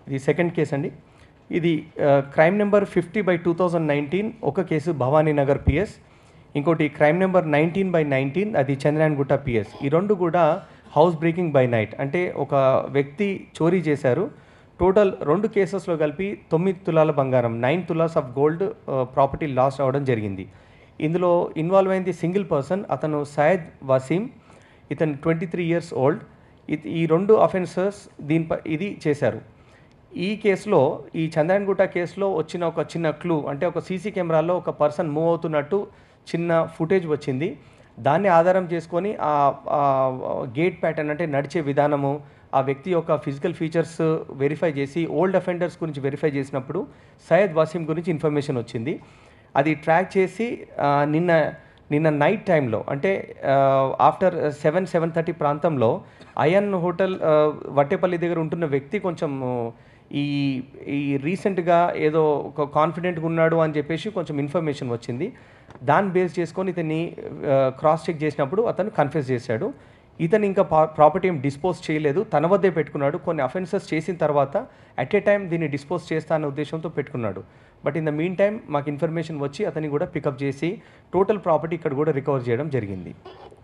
ఇది second case అండి ఇది crime number fifty by two thousand nineteen ఒక కేసు భవానీ నగర్ పిఎస్ ఇంకోటి crime number nineteen by nineteen అది చంద్రాయన్గుట్ట పిఎస్ ఈ రెండు కూడా హౌస్ బ్రేకింగ్ బై నైట్ అంటే ఒక వ్యక్తి చోరీ చేశారు టోటల్ రెండు కేసెస్లో కలిపి తొమ్మిది తులాల బంగారం nine tolas of gold property loss అవ్వడం జరిగింది ఇందులో ఇన్వాల్వ్ అయింది సింగిల్ పర్సన్ అతను సయద్ వసీం ఇతను ట్వంటీ త్రీ ఇయర్స్ ఓల్డ్ ఈ రెండు అఫెన్సర్స్ దీనిపై ఇది చేశారు ఈ కేసులో ఈ చంద్రాయన్గుట్ట కేసులో వచ్చిన ఒక చిన్న క్లూ అంటే ఒక సీసీ కెమెరాలో ఒక పర్సన్ మూవ్ అవుతున్నట్టు చిన్న ఫుటేజ్ వచ్చింది దాన్ని ఆధారం చేసుకొని ఆ గేట్ ప్యాటర్న్ అంటే నడిచే విధానము ఆ వ్యక్తి యొక్క ఫిజికల్ ఫీచర్స్ వెరిఫై చేసి ఓల్డ్ అఫెండర్స్ గురించి వెరిఫై చేసినప్పుడు సయ్యద్ వాసీం గురించి ఇన్ఫర్మేషన్ వచ్చింది అది ట్రాక్ చేసి ఆ, నిన్న నిన్న నైట్ టైంలో అంటే ఆఫ్టర్ సెవెన్ సెవెన్ థర్టీ ప్రాంతంలో అయన్ హోటల్ ఆ, వట్టేపల్లి దగ్గర ఉంటున్న వ్యక్తి కొంచెం ఈ ఈ రీసెంట్గా ఏదో ఒక కాన్ఫిడెంట్గా ఉన్నాడు అని చెప్పేసి కొంచెం ఇన్ఫర్మేషన్ వచ్చింది దాన్ని బేస్ చేసుకొని ఇతన్ని క్రాస్ చెక్ చేసినప్పుడు అతను కన్ఫెస్ చేశాడు ఇతను ఇంకా ప్రాపర్టీ ఏం డిస్పోజ్ చేయలేదు తన వద్దే పెట్టుకున్నాడు కొన్ని అఫెన్సెస్ చేసిన తర్వాత అట్ ఏ టైం దీన్ని డిస్పోజ్ చేస్తా అన్న ఉద్దేశంతో పెట్టుకున్నాడు but in the mean time మాకు ఇన్ఫర్మేషన్ వచ్చి అతన్ని కూడా పికప్ చేసి టోటల్ ప్రాపర్టీ ఇక్కడ కూడా రికవర్ చేయడం జరిగింది